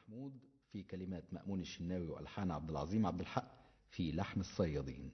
محمود في كلمات مأمون الشناوي وألحان عبد العظيم عبد الحق في لحن الصيادين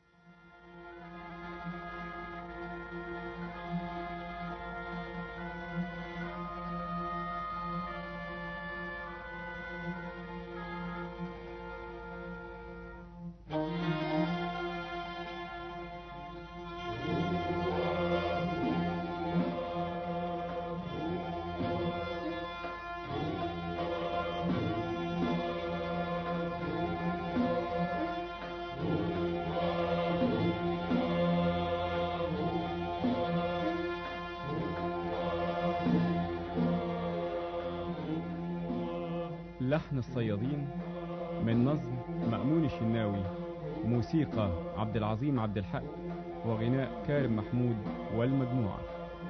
لحن الصيادين من نظم مأمون الشناوي موسيقى عبد العظيم عبد الحق وغناء كارم محمود والمجموعة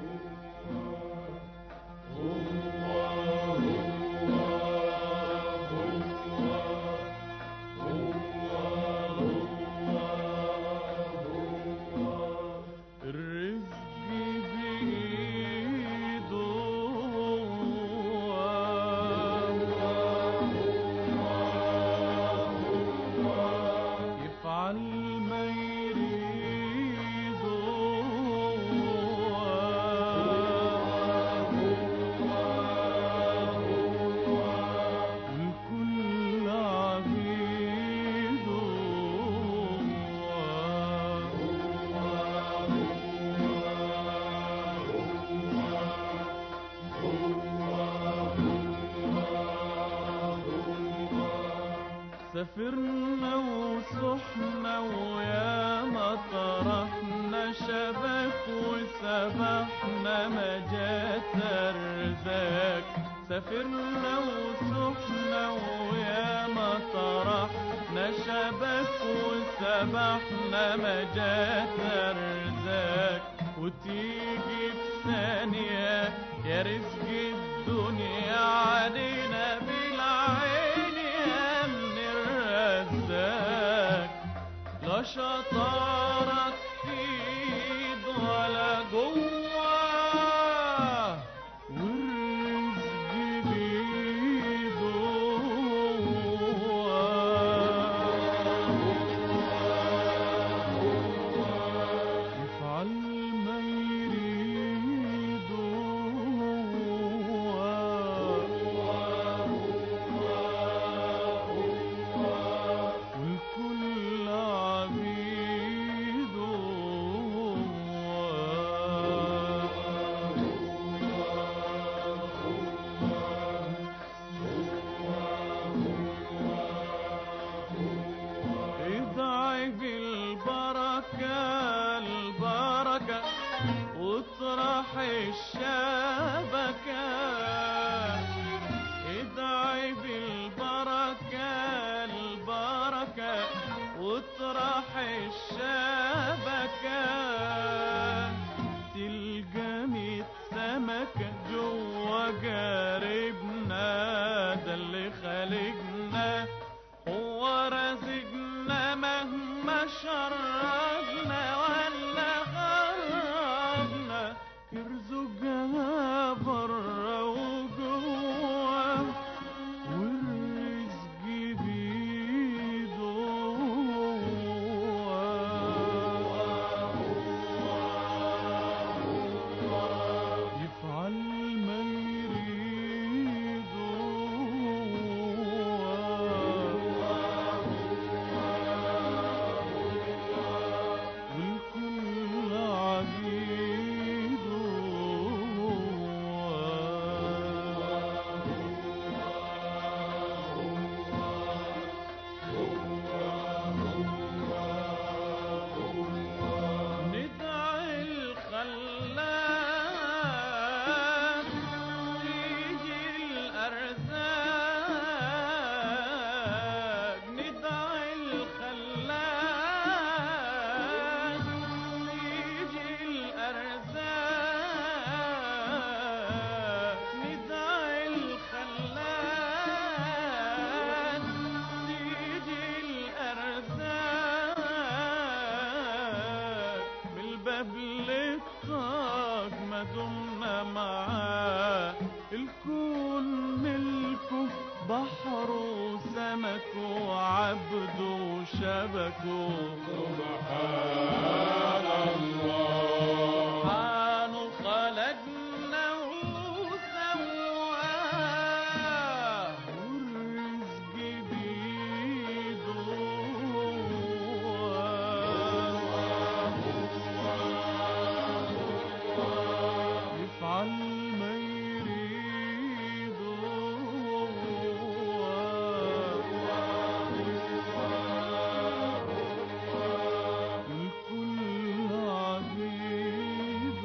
الرزق بإيده يفعل ما يريد والكل سافرنا وصحنا ويا ما طرحنا شبك وسبحنا ما جات الرزاق سافرنا وصحنا ويا ما طرحنا شبك وسبحنا ما جات الرزاق وتيجي في ثانية يا رزق الدنيا علينا بالعين يا من الرزاق لا شطارة ايد ولا جوه والرزق بيده يفعل ما يريد سمك وعبده شبكه سبحان الله سبحانه خلقنا وسواه والرزق بيده يفعل ما يريد الكل عبيد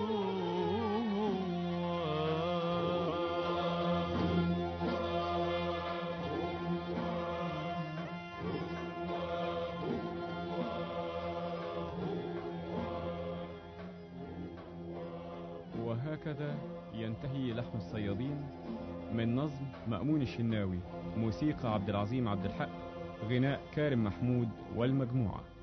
وهكذا ينتهي لحن الصيادين من نظم مأمون الشناوي موسيقى عبد العظيم عبد الحق غناء كارم محمود والمجموعة